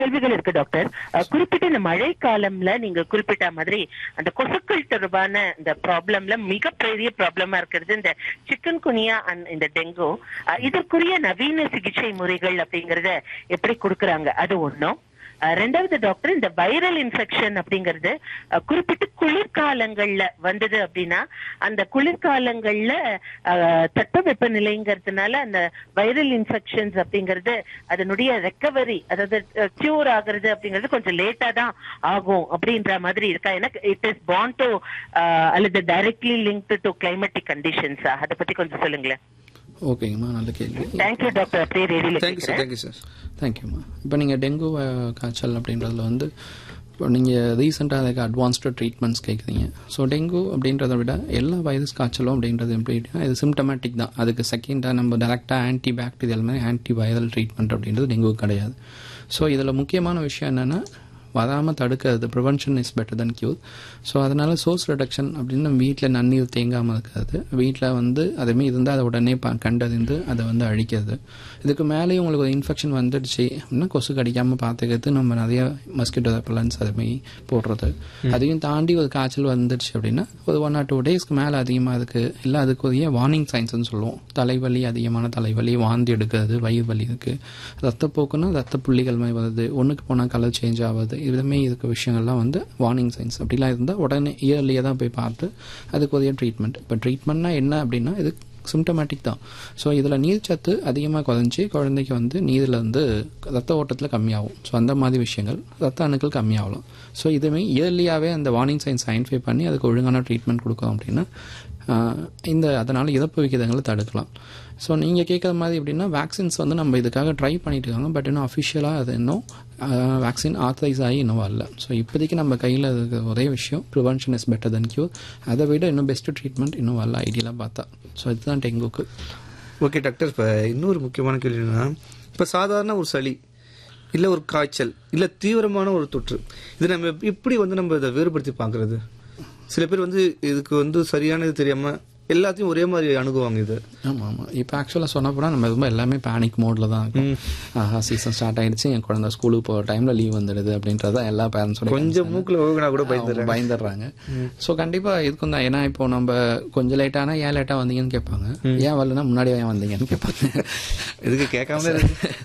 கேள்விகள் இருக்கு டாக்டர் அஹ், குறிப்பிட்ட இந்த மழை காலம்ல நீங்க குறிப்பிட்ட மாதிரி அந்த கொசுக்கள் தொடர்பான இந்த ப்ராப்ளம்ல மிகப்பெரிய ப்ராப்ளமா இருக்கிறது இந்த சிக்கன் குனியா இந்த டெங்கு அஹ், இதற்குரிய நவீன சிகிச்சை முறைகள் அப்படிங்கறத எப்படி கொடுக்கறாங்க அது ஒண்ணும் அஹ், ரெண்டாவது டாக்டர் இந்த வைரல் இன்ஃபெக்ஷன் அப்படிங்கிறது அஹ், குறிப்பிட்டு குளிர்காலங்கள்ல வந்தது அப்படின்னா அந்த குளிர்காலங்கள்ல அஹ், தட்பவெப்ப நிலைங்கிறதுனால அந்த வைரல் இன்ஃபெக்ஷன்ஸ் அப்படிங்கிறது அதனுடைய ரெக்கவரி அதாவது கியூர் ஆகுறது அப்படிங்கிறது கொஞ்சம் லேட்டா தான் ஆகும் அப்படின்ற மாதிரி இருக்கா எனக்கு இட் இஸ் பாண்ட் டு அல்லது directly link to climatic conditions அதை பத்தி கொஞ்சம் சொல்லுங்களேன் ஓகேங்கம்மா நல்ல கேள்வி தேங்க்யூ டாக்டர் அப்படியே ரேடியோல தேங்க்யூ சார் தேங்க்யூ சார் தேங்க்யூம்மா இப்போ நீங்கள் டெங்கு அஹ், காய்ச்சல் அப்படின்றதுல வந்து இப்போ நீங்கள் ரீசெண்டாக அதுக்கு அட்வான்ஸ்டு ட்ரீட்மெண்ட்ஸ் கேட்குறீங்க ஸோ டெங்கு அப்படின்றத விட எல்லா வைரஸ் காய்ச்சலும் அப்படின்றது எப்படின்னா இது சிம்டமேட்டிக் தான் அதுக்கு செகண்டாக நம்ம டேரெக்டாக ஆன்டி பாக்டீரியல் மாதிரி ஆன்டி வைரல் ட்ரீட்மெண்ட் அப்படின்றது டெங்கு கிடையாது ஸோ இதில் முக்கியமான விஷயம் என்னென்னா வராமல் தடுக்கிறது prevention is better than cure so அதனால சோர்ஸ் ரிடக்ஷன் அப்படின்னு நம்ம வீட்டில் நன்னீர் தேங்காமல் இருக்கிறது வீட்டில் வந்து அதுமாரி இருந்தால் அதை உடனே ப கண்டறிந்து அதை வந்து அழிக்கிறது இதுக்கு மேலேயும் உங்களுக்கு ஒரு இன்ஃபெக்ஷன் வந்துடுச்சு அப்படின்னா கொசு கடிக்காமல் பார்த்துக்கிறது நம்ம நிறைய மஸ்கிட்டோ ரெப்பலன்ஸ் அதுமாரி போடுறது அதையும் தாண்டி ஒரு காய்ச்சல் வந்துடுச்சு அப்படின்னா ஒரு ஒன் ஆர் டூ டேஸ்க்கு மேலே அதிகமாக இருக்குது இல்லை அதுக்குரிய வார்னிங் சைன்ஸ்னு சொல்லுவோம் தலைவலி அதிகமான தலைவலி வாந்தி எடுக்கிறது வயிறு வலி இருக்குது ரத்தப்போக்குன்னா ரத்த புள்ளிகள் மாதிரி வருது ஒன்றுக்கு போனால் கலர் சேஞ்ச் ஆகுது இதுமே இருக்க விஷயங்கள்லாம் வந்து வார்னிங் சைன்ஸ் அப்படிலாம் இருந்தால் உடனே இயர்லியாக தான் போய் பார்த்து அதுக்குரிய ட்ரீட்மெண்ட் இப்போ ட்ரீட்மெண்ட்னா என்ன அப்படின்னா இது சிம்டமேட்டிக் தான் ஸோ இதில் நீர்ச்சத்து அதிகமாக குறைஞ்சி குழந்தைக்கு வந்து நீரில் வந்து ரத்த ஓட்டத்தில் கம்மியாகும் ஸோ அந்த மாதிரி விஷயங்கள் ரத்த அணுக்கள் கம்மியாகலாம் ஸோ இதுவே இயர்லியாகவே அந்த வார்னிங் சைன்ஸ் ஐடென்டிஃபை பண்ணி அதுக்கு ஒழுங்கான ட்ரீட்மெண்ட் கொடுக்கோம் அப்படின்னா ஆஹ், இந்த அதனால் இறப்பு விகிதங்களை தடுக்கலாம் ஸோ நீங்கள் கேட்குற மாதிரி எப்படின்னா வேக்சின்ஸ் வந்து நம்ம இதுக்காக ட்ரை பண்ணிட்டு இருக்காங்க பட் இன்னும் அஃபிஷியலாக அது இன்னும் வேக்சின் ஆத்தரைஸ் ஆகி இன்னும் வரல ஸோ இப்போதைக்கு நம்ம கையில் இருக்கிற ஒரே விஷயம் prevention is better than cure அதை விட இன்னும் பெஸ்ட் ட்ரீட்மெண்ட் இன்னும் வரல ஐடியலாக பார்த்தா ஸோ இதுதான் டெங்குக்கு ஓகே டாக்டர் இப்போ இன்னொரு முக்கியமான கேள்வி என்னன்னா இப்போ சாதாரண ஒரு சளி இல்லை ஒரு காய்ச்சல் இல்லை தீவிரமான ஒரு தொற்று இது நம்ம எப்படி வந்து நம்ம இதை வேறுபடுத்தி பார்க்கறது சில பேர் வந்து இதுக்கு வந்து சரியானது தெரியாம எல்லாத்தையும் ஒரே மாதிரி அணுகுவாங்க இது ஆமாம் ஆமாம் இப்போ ஆக்சுவலாக சொன்ன போனால் நம்ம ரொம்ப எல்லாமே பேனிக் மோடில் தான் இருக்கும் ஆஹா சீசன் ஸ்டார்ட் ஆயிடுச்சு என் குழந்தை ஸ்கூலுக்கு போகிற டைமில் லீவ் வந்துடுது அப்படின்றத எல்லா பேரண்ட்ஸோட கொஞ்சம் மூக்குல ஒழுங்கினா கூட பயந்து அவங்க பயந்துடுறாங்க ஸோ கண்டிப்பாக இதுக்கும் தான் ஏன்னா இப்போ நம்ம கொஞ்சம் லேட்டானா ஏன் லேட்டாக வந்தீங்கன்னு கேட்பாங்க ஏன் வரலன்னா முன்னாடியே ஏன் வந்தீங்கன்னு கேட்பாங்க இதுக்கு கேட்காம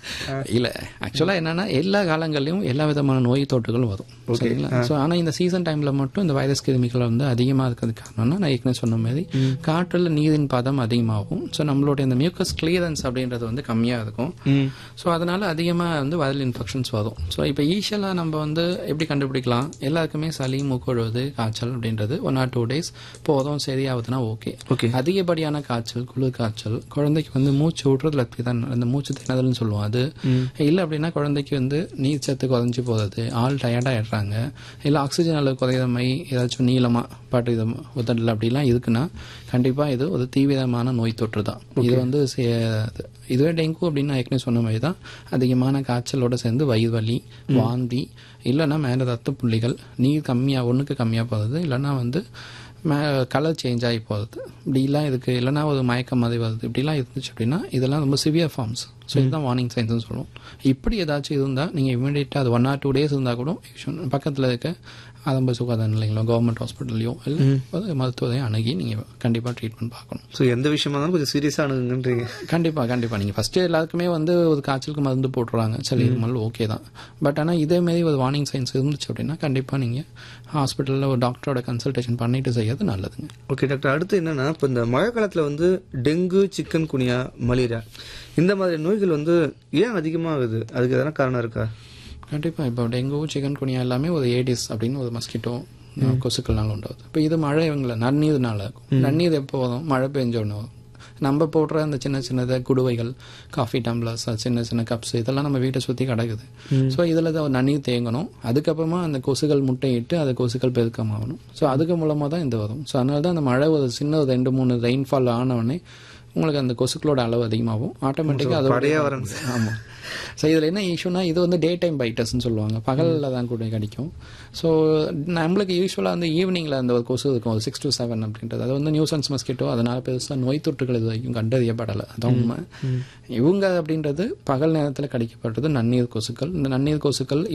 இல்ல ஆக்சுவலா என்னன்னா எல்லா காலங்கள்லயும் எல்லா விதமான நோய் தொற்றுகளும் வரும் சரிங்களா ஸோ ஆனா இந்த சீசன் டைம்ல மட்டும் இந்த வைரஸ் கிருமிகள் வந்து அதிகமா இருக்கிறது காரணம்னா நான் ஏற்கனவே சொன்ன மாதிரி காற்றுல நீரின் பதம் அதிகமாகும் ஸோ நம்மளுடைய இந்த மியூக்கஸ் கிளியரன்ஸ் அப்படின்றது வந்து கம்மியா இருக்கும் ஸோ அதனால அதிகமா வந்து வைரல் இன்ஃபெக்ஷன்ஸ் வரும் ஸோ இப்போ ஈஷியலா நம்ம வந்து எப்படி கண்டுபிடிக்கலாம் எல்லாருக்குமே சளி மூக்கொழுவது காய்ச்சல் அப்படின்றது ஒன் ஆர் டூ டேஸ் போதும் சரியாகுதுன்னா ஓகே Okay. அதிகப்படியான காய்ச்சல் குளிர் காய்ச்சல் குழந்தைக்கு வந்து மூச்சு விடுறதுல தான் அந்த மூச்சு திணறல்னு சொல்லுவோம் அது இல்லை அப்படின்னா குழந்தைக்கு வந்து நீர் சத்து குறைஞ்சி போகிறது ஆள் டயர்டாகிடுறாங்க இல்லை ஆக்சிஜன் அளவு குறையிற மாதிரி ஏதாச்சும் நீளமாக பாட்டு இது உதடல அப்படிலாம் இருக்குன்னா கண்டிப்பாக இது ஒரு தீவிரமான நோய் தொற்று தான் இது வந்து சே- இதுவே டெங்கு அப்படின்னு நான் ஏற்கனவே சொன்ன மாதிரி தான் அதிகமான காய்ச்சலோட சேர்ந்து வயிறு வலி வாந்தி இல்லைன்னா மேலே ரத்த புள்ளிகள் நீர் கம்மியாக ஒன்றுக்கு கம்மியாக போகுது இல்லைன்னா வந்து மே கலர் சேஞ்ச் ஆகி போகுது இப்படிலாம் இதுக்கு இல்லைன்னா ஒரு மயக்கம் மாதிரி வருது இப்படிலாம் இருந்துச்சு அப்படின்னா இதெல்லாம் ரொம்ப சிவியர் ஃபார்ம்ஸ் ஸோ இதுதான் வார்னிங் சைன்ஸ்னு சொல்லுவோம் இப்படி ஏதாச்சும் இருந்தால் நீங்கள் இமீடியட்டாக அது ஒன் ஆர் டூ டேஸ் இருந்தால் கூட பக்கத்தில் இருக்க ஆரம்ப சுகாதார நிலையங்களோ கவர்மெண்ட் ஹாஸ்பிட்டல்லையோ இல்லை ஒரு மருத்துவரையும் அணுகி நீங்கள் கண்டிப்பாக ட்ரீட்மெண்ட் பார்க்கணும் ஸோ எந்த விஷயமா இருந்தாலும் கொஞ்சம் சீரியஸாக அணுகுங்கன்றீங்க கண்டிப்பாக கண்டிப்பாக நீங்கள் ஃபஸ்ட்டு எல்லாருக்குமே வந்து ஒரு காய்ச்சலுக்கு மருந்து போட்டுருவாங்க சளி இருமல் ஓகே தான் பட் ஆனால் இதே மாதிரி ஒரு வார்னிங் சைன்ஸ் இருந்துச்சு அப்படின்னா கண்டிப்பாக நீங்கள் ஹாஸ்பிட்டலில் ஒரு டாக்டரோட கன்சல்டேஷன் பண்ணிட்டு செய்யறது நல்லதுங்க ஓகே டாக்டர் அடுத்து என்னன்னா இப்போ இந்த மழை காலத்தில் வந்து டெங்கு சிக்கன் குனியா மலேரியா இந்த மாதிரி நோய்கள் வந்து ஏன் அதிகமாகுது அதுக்கு எதனா காரணம் இருக்கா கண்டிப்பாக இப்போ டெங்கு சிக்கன் குனியா எல்லாமே ஒரு ஏடிஸ் அப்படின்னு ஒரு மஸ்கிட்டோ கொசுக்கள்னால உண்டாகுது இப்போ இது மழை இவங்கள நன்னீர்னால இருக்கும் நன்னீர் எப்போ வரும் மழை பெஞ்ச உடனே வரும் நம்ம போடுற அந்த சின்ன சின்னத குடுவைகள் காஃபி டம்ளர்ஸ் சின்ன சின்ன கப்ஸ் இதெல்லாம் நம்ம வீட்டை சுற்றி கிடக்குது ஸோ இதில் தான் நன்னீர் தேங்கணும் அதுக்கப்புறமா அந்த கொசுகள் முட்டையிட்டு அது கொசுக்கள் பெருக்கமாகணும் ஸோ அதுக்கு மூலமாக தான் இந்த வரும் ஸோ அதனால தான் அந்த மழை ஒரு சின்ன ஒரு ரெண்டு மூணு ரெயின்ஃபால் ஆனவுடனே உங்களுக்கு அந்த கொசுக்களோட அளவு அதிகமாகும் ஆட்டோமேட்டிக்காக படையா அதோட வரணும். ஆமாம் ஸோ இதில் என்ன இஷ்யூனா இது வந்து டே டைம் பைட்டர்ஸ்னு சொல்லுவாங்க பகலில் தான் கூட கிடைக்கும் ஸோ நம்மளுக்கு யூஸ்வலாக வந்து ஈவினிங்கில் அந்த ஒரு கொசு இருக்கும் சிக்ஸ் டு செவன் அப்படின்றது அது வந்து நியூசன்ஸ் மஸ்கிட்டோ அதனால பெருசாக நோய் தொற்றுகள் இது வரைக்கும் கண்டறியப்படலை அதான் உண்மை இவங்க அப்படின்றது பகல் நேரத்தில் கடிக்கப்படுறது நன்னீர் கொசுக்கள் இந்த நன்னீர் கொசுக்கள்